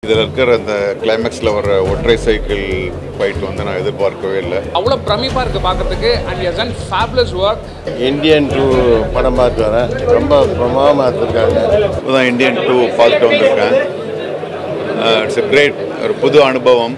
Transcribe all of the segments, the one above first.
இதில் இருக்கிற அந்த கிளைமேக்ஸில் வர ஒற்றை சைக்கிள் ஃபைட் வந்து நான் எதிர்பார்க்கவே இல்லை அவ்வளோ பிரமிப்பாக இருக்குது பார்க்கறதுக்கு and yes and fabulous work Indian two படம் பார்த்து வரேன் ரொம்ப பிரமாதமாக எடுத்திருக்காங்க இப்போ தான் இந்தியன் டூ பார்த்துட்டு வந்திருக்கேன் இட்ஸ் எ கிரேட் ஒரு புது அனுபவம்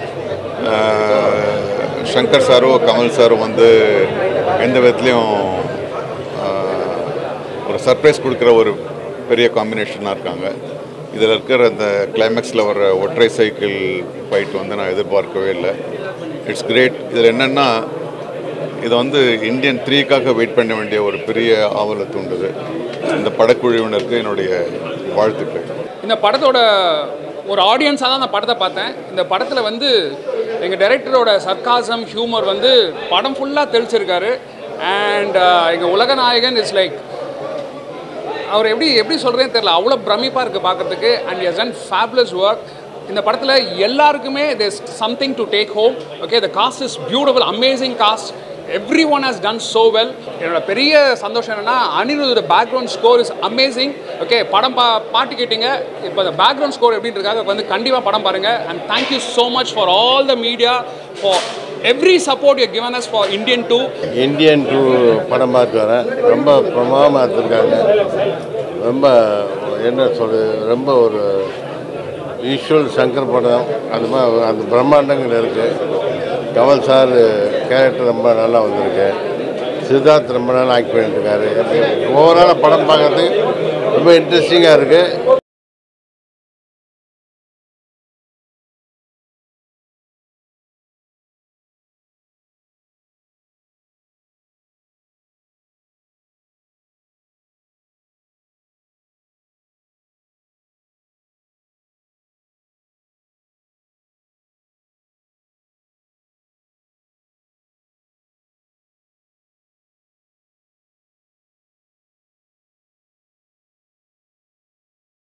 அஹ், சங்கர் சாரும் கமல் சாரும் வந்து எந்த விதத்துலையும் அஹ், ஒரு சர்ப்ரைஸ் கொடுக்குற ஒரு பெரிய காம்பினேஷனாக இருக்காங்க இதில் இருக்கிற அந்த கிளைமேக்ஸில் வர ஒற்றை சைக்கிள் ஃபைட் வந்து நான் எதிர்பார்க்கவே இல்லை இட்ஸ் கிரேட் இதில் என்னென்னா இதை வந்து இந்தியன் த்ரீக்காக வெயிட் பண்ண வேண்டிய ஒரு பெரிய ஆவலை தூண்டுது இந்த படக்குழுவினருக்கு என்னுடைய வாழ்த்துக்கள் இந்த படத்தோட ஒரு ஆடியன்ஸாக தான் அந்த படத்தை பார்த்தேன் இந்த படத்தில் வந்து எங்கள் டைரக்டரோட சர்க்காசம் ஹியூமர் வந்து படம் ஃபுல்லாக தெளிச்சிருக்காரு அண்ட் எங்கள் உலகநாயகன் இஸ் லைக் அவர் எப்படி எப்படி சொல்கிறேன்னு தெரியல அவ்வளோ பிரமிப்பாக இருக்குது பார்க்கறதுக்கு and yes and fabulous work இந்த படத்தில் எல்லாருக்குமே there's something to take home okay the cast is beautiful amazing cast every one has done so well என்னோட பெரிய சந்தோஷம் என்னன்னா Anirudh background score is amazing okay படம் பா பாட்டு கேட்டிங்க இப்போ இந்த பேக்ரவுண்ட் ஸ்கோர் எப்படின்றதுக்காக வந்து கண்டிப்பாக படம் பாருங்கள் and thank you so much for all the media for every support you given us for Indian two Indian two படம் பார்த்து வரேன் ரொம்ப பிரமாதமாக எடுத்திருக்காங்க ரொம்ப என்ன சொல்றது ரொம்ப ஒரு விஷுவல் சங்கர் படம் அது மாதிரி அந்த பிரம்மாண்டங்கள் இருக்குது கமல் சார் கேரக்டர் ரொம்ப நல்லா வந்திருக்கு சித்தார்த் ரொம்ப நாள் ஆக்ட் பண்ணிட்டு இருக்காரு ஓவராலாக படம் பார்க்கறதுக்கு ரொம்ப இன்ட்ரெஸ்டிங்காக இருக்குது